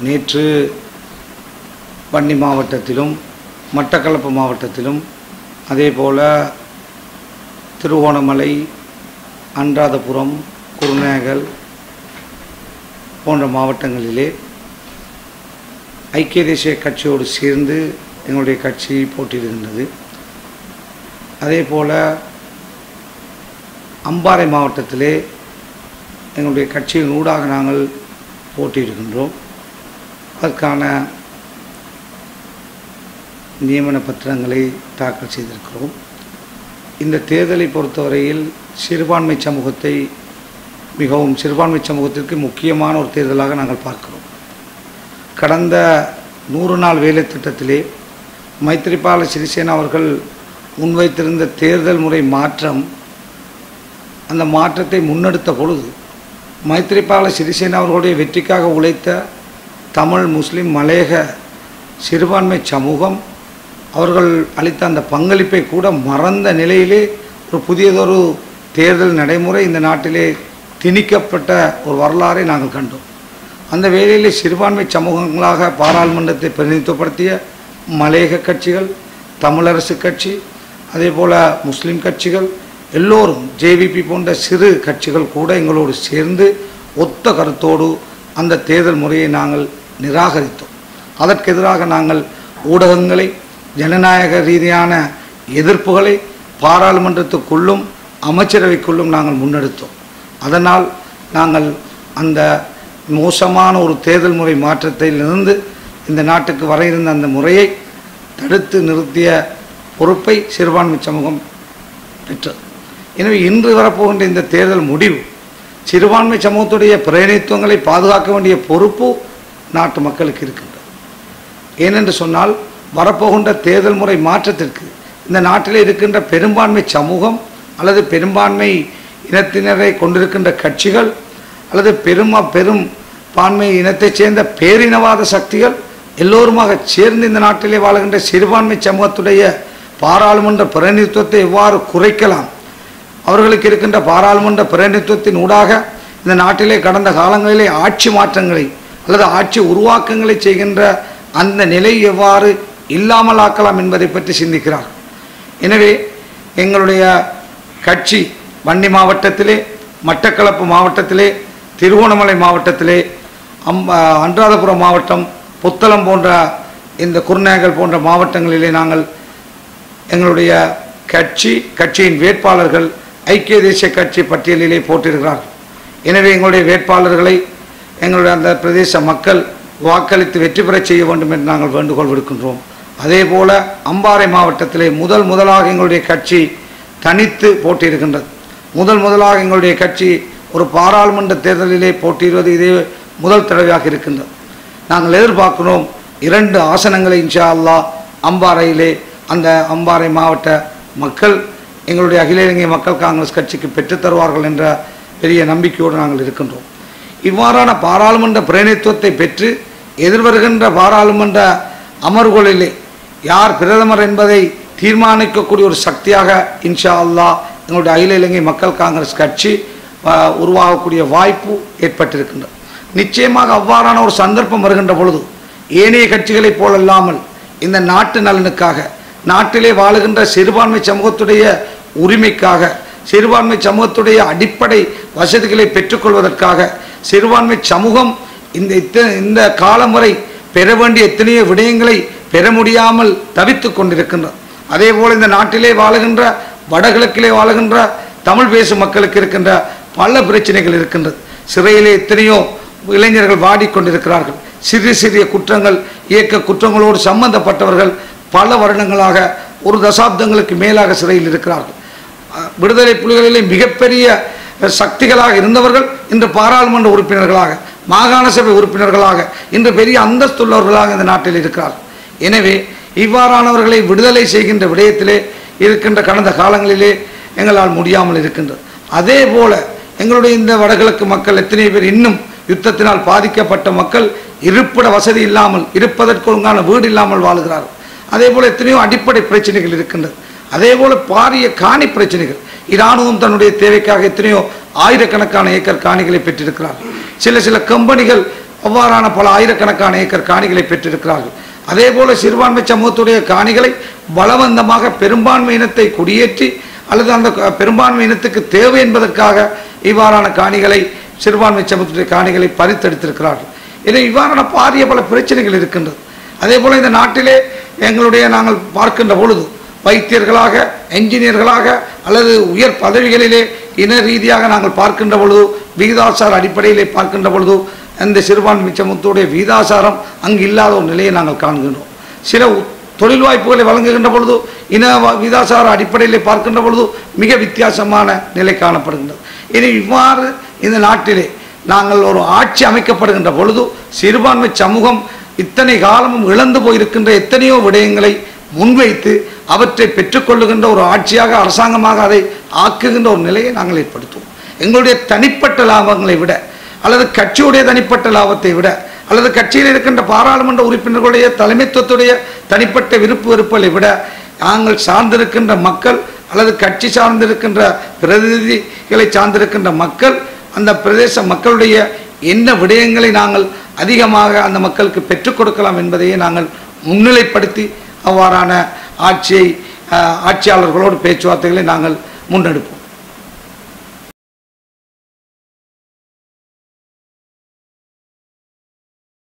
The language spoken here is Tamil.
நேற்று வன்னி மாவட்டத்திலும் மட்டக்களப்பு மாவட்டத்திலும் அதே போல் திருவோணமலை அன்றாதபுரம் குருநேகல் போன்ற மாவட்டங்களிலே ஐக்கிய தேசிய கட்சியோடு சேர்ந்து எங்களுடைய கட்சி போட்டியிடுகின்றது அதே போல் அம்பாறை மாவட்டத்திலே எங்களுடைய கட்சியின் ஊடாக நாங்கள் போட்டியிடுகின்றோம் அதற்கான நியமன பத்திரங்களை தாக்கல் செய்திருக்கிறோம் இந்த தேர்தலை பொறுத்தவரையில் சிறுபான்மை சமூகத்தை மிகவும் சிறுபான்மை சமூகத்திற்கு முக்கியமான ஒரு தேர்தலாக நாங்கள் பார்க்கிறோம் கடந்த நூறு நாள் வேலை திட்டத்திலே மைத்திரிபால சிறிசேனா அவர்கள் முன்வைத்திருந்த தேர்தல் முறை மாற்றம் அந்த மாற்றத்தை முன்னெடுத்த பொழுது மைத்திரிபால சிறிசேனா அவர்களுடைய வெற்றிக்காக உழைத்த தமிழ் முஸ்லிம் மலையக சிறுபான்மை சமூகம் அவர்கள் அளித்த அந்த பங்களிப்பை கூட மறந்த நிலையிலே ஒரு புதியதொரு தேர்தல் நடைமுறை இந்த நாட்டிலே திணிக்கப்பட்ட ஒரு வரலாறை நாங்கள் கண்டோம் அந்த வேளையிலே சிறுபான்மை சமூகங்களாக பாராளுமன்றத்தை பிரதிநிதித்துவப்படுத்திய மலையக கட்சிகள் தமிழரசு கட்சி அதே போல் முஸ்லீம் கட்சிகள் எல்லோரும் ஜேவிபி போன்ற சிறு கட்சிகள் கூட எங்களோடு சேர்ந்து ஒத்த கருத்தோடு அந்த தேர்தல் முறையை நாங்கள் நிராகரித்தோம் அதற்கு எதிராக நாங்கள் ஊடகங்களை ஜனநாயக ரீதியான எதிர்ப்புகளை பாராளுமன்றத்துக்குள்ளும் அமைச்சரவைக்குள்ளும் நாங்கள் முன்னெடுத்தோம் அதனால் நாங்கள் அந்த மோசமான ஒரு தேர்தல் முறை மாற்றத்திலிருந்து இந்த நாட்டுக்கு வர இருந்த அந்த முறையை தடுத்து நிறுத்திய பொறுப்பை சிறுபான்மை சமூகம் பெற்றது எனவே இன்று வரப்போகின்ற இந்த தேர்தல் முடிவு சிறுபான்மை சமூகத்துடைய பிரதிநிதித்துவங்களை பாதுகாக்க வேண்டிய பொறுப்பு நாட்டு மக்களுக்கு இருக்கின்றது ஏனென்று சொன்னால் வரப்போகின்ற தேர்தல் முறை மாற்றத்திற்கு இந்த நாட்டில் இருக்கின்ற பெரும்பான்மை சமூகம் அல்லது பெரும்பான்மை இனத்தினரை கொண்டிருக்கின்ற கட்சிகள் அல்லது பெருமா பெரும் பான்மை இனத்தைச் சேர்ந்த பேரினவாத சக்திகள் எல்லோருமாக சேர்ந்து இந்த நாட்டிலே வாழுகின்ற சிறுபான்மை சமூகத்துடைய பாராளுமன்ற பிரதிநிதித்துவத்தை எவ்வாறு குறைக்கலாம் அவர்களுக்கு இருக்கின்ற பாராளுமன்ற பிரதிநிதித்துவத்தின் ஊடாக இந்த நாட்டிலே கடந்த காலங்களிலே ஆட்சி மாற்றங்களை அல்லது ஆட்சி உருவாக்கங்களை செய்கின்ற அந்த நிலை எவ்வாறு இல்லாமல் ஆக்கலாம் என்பதை பற்றி சிந்திக்கிறார் எனவே எங்களுடைய கட்சி வன்னி மாவட்டத்திலே மட்டக்களப்பு மாவட்டத்திலே திருவோணமலை மாவட்டத்திலே அம் அன்றாதபுரம் மாவட்டம் புத்தளம் போன்ற இந்த குருநேகல் போன்ற மாவட்டங்களிலே நாங்கள் எங்களுடைய கட்சி கட்சியின் வேட்பாளர்கள் ஐக்கிய தேசிய கட்சி பட்டியலிலே போட்டிருக்கிறார்கள் எனவே எங்களுடைய வேட்பாளர்களை எங்களுடைய அந்த பிரதேச மக்கள் வாக்களித்து வெற்றி பெறச் செய்ய வேண்டும் என்று நாங்கள் வேண்டுகோள் விடுக்கின்றோம் அதே போல அம்பாறை மாவட்டத்திலே முதல் முதலாக எங்களுடைய கட்சி தனித்து போட்டியிருக்கின்றது முதல் முதலாக எங்களுடைய கட்சி ஒரு பாராளுமன்ற தேர்தலிலே போட்டியிடுவது இதே முதல் தடவையாக இருக்கின்றது நாங்கள் எதிர்பார்க்கிறோம் இரண்டு ஆசனங்களை இன்ஷா அல்லாஹ் அம்பாறையிலே அந்த அம்பாறை மாவட்ட மக்கள் எங்களுடைய அகில இலங்கை மக்கள் காங்கிரஸ் கட்சிக்கு பெற்றுத் தருவார்கள் என்ற பெரிய நம்பிக்கையோடு நாங்கள் இருக்கின்றோம் இவ்வாறான பாராளுமன்ற பிரதிநிதித்துவத்தை பெற்று எதிர்வருகின்ற பாராளுமன்ற அமர்வுகளிலே யார் பிரதமர் என்பதை தீர்மானிக்கக்கூடிய ஒரு சக்தியாக இன்ஷா அல்லாஹ் எங்களுடைய அகில இலங்கை மக்கள் காங்கிரஸ் கட்சி ஆஹ், உருவாகக்கூடிய வாய்ப்பு ஏற்பட்டிருக்கின்றது நிச்சயமாக அவ்வாறான ஒரு சந்தர்ப்பம் வருகின்ற பொழுது ஏனைய கட்சிகளைப் போலல்லாமல் இந்த நாட்டு நலனுக்காக நாட்டிலே வாழுகின்ற சிறுபான்மை சமூகத்துடைய உரிமைக்காக சிறுபான்மை சமூகத்துடைய அடிப்படை வசதிகளை பெற்றுக்கொள்வதற்காக சிறுபான்மை சமூகம் இந்த இத்த- இந்த காலம் வரை பெற வேண்டிய எத்தனையோ விடயங்களை பெற முடியாமல் தவித்துக் கொண்டிருக்கின்றது அதே போல இந்த நாட்டிலே வாழுகின்ற வடகிழக்கிலே வாழுகின்ற தமிழ் பேசும் மக்களுக்கு இருக்கின்ற பல பிரச்சனைகள் இருக்கின்றது சிறையிலே எத்தனையோ இளைஞர்கள் வாடிக்கொண்டிருக்கிறார்கள் சிறிய சிறிய குற்றங்கள் இயக்க குற்றங்களோடு சம்பந்தப்பட்டவர்கள் பல வருடங்களாக ஒரு தசாப்தங்களுக்கு மேலாக சிறையில் இருக்கிறார்கள் அஹ், விடுதலை புலிகளிலே மிகப்பெரிய அஹ், சக்திகளாக இருந்தவர்கள் இன்று பாராளுமன்ற உறுப்பினர்களாக மாகாண சபை உறுப்பினர்களாக இன்று பெரிய அந்தஸ்துள்ளவர்களாக இந்த நாட்டில் இருக்கிறார்கள் எனவே இவ்வாறானவர்களை விடுதலை செய்கின்ற விடயத்திலே இருக்கின்ற கடந்த காலங்களிலே எங்களால் முடியாமல் இருக்கின்றது அதே போல எங்களுடைய இந்த வடகிழக்கு மக்கள் எத்தனை பேர் இன்னும் யுத்தத்தினால் பாதிக்கப்பட்ட மக்கள் இருப்பிட வசதி இல்லாமல் இருப்பதற்கு ஒழுங்கான வீடு இல்லாமல் வாழுகிறார்கள் அதே போல எத்தனையோ அடிப்படை பிரச்சனைகள் இருக்கின்றது அதே போல பாரிய காணி பிரச்சனைகள் இராணுவம் தன்னுடைய தேவைக்காக எத்தனையோ ஆயிரக்கணக்கான ஏக்கர் காணிகளை பெற்றிருக்கிறார்கள் சில சில கம்பெனிகள் அவ்வாறான பல ஆயிரக்கணக்கான ஏக்கர் காணிகளை பெற்றிருக்கிறார்கள் அதே போல சிறுபான்மை சமூகத்துடைய காணிகளை பலவந்தமாக பெரும்பான்மை இனத்தை குடியேற்றி அல்லது அந்த க- பெரும்பான்மை இனத்துக்கு தேவை என்பதற்காக இவ்வாறான காணிகளை சிறுபான்மை சமூகத்துடைய காணிகளை பறித்தெடுத்திருக்கிறார்கள் எனவே இவ்வாறான பாரிய பல பிரச்சனைகள் இருக்கின்றது அதே போல இந்த நாட்டிலே எங்களுடைய நாங்கள் பார்க்கின்ற பொழுது வைத்தியர்களாக என்ஜினியர்களாக அல்லது உயர் பதவிகளிலே இன ரீதியாக நாங்கள் பார்க்கின்ற பொழுது விகிதாசார அடிப்படையிலே பார்க்கின்ற பொழுது அந்த சிறுபான்மை சமூகத்துடைய விகிதாசாரம் அங்கு இல்லாத ஒரு நிலையை நாங்கள் காண்கின்றோம் சில உ- தொழில் வாய்ப்புகளை வழங்குகின்ற பொழுது இன வ- விகிதாசார அடிப்படையிலே பார்க்கின்ற பொழுது மிக வித்தியாசமான நிலை காணப்படுகின்றது இனி இவ்வாறு இந்த நாட்டிலே நாங்கள் ஒரு ஆட்சி அமைக்கப்படுகின்ற பொழுது சிறுபான்மை சமூகம் இத்தனை காலமும் இழந்து போயிருக்கின்ற எத்தனையோ விடயங்களை முன்வைத்து அவற்றை பெற்றுக்கொள்ளுகின்ற ஒரு ஆட்சியாக அரசாங்கமாக அதை ஆக்குகின்ற ஒரு நிலையை நாங்கள் ஏற்படுத்துவோம் எங்களுடைய தனிப்பட்ட லாபங்களை விட அல்லது கட்சியுடைய தனிப்பட்ட லாபத்தை விட அல்லது கட்சியில் இருக்கின்ற பாராளுமன்ற உறுப்பினர்களுடைய தலைமைத்துவத்துடைய தனிப்பட்ட விருப்பு வெறுப்புகளை விட நாங்கள் சார்ந்திருக்கின்ற மக்கள் அல்லது கட்சி சார்ந்திருக்கின்ற பிரதிநிதிகளை சார்ந்திருக்கின்ற மக்கள் அந்த பிரதேச மக்களுடைய என்ன விடயங்களை நாங்கள் அதிகமாக அந்த மக்களுக்கு பெற்றுக் கொடுக்கலாம் என்பதையே நாங்கள் முன்னிலைப்படுத்தி அவ்வாறான ஆட்சியை அஹ், ஆட்சியாளர்களோடு பேச்சுவார்த்தைகளை நாங்கள் முன்னெடுப்போம்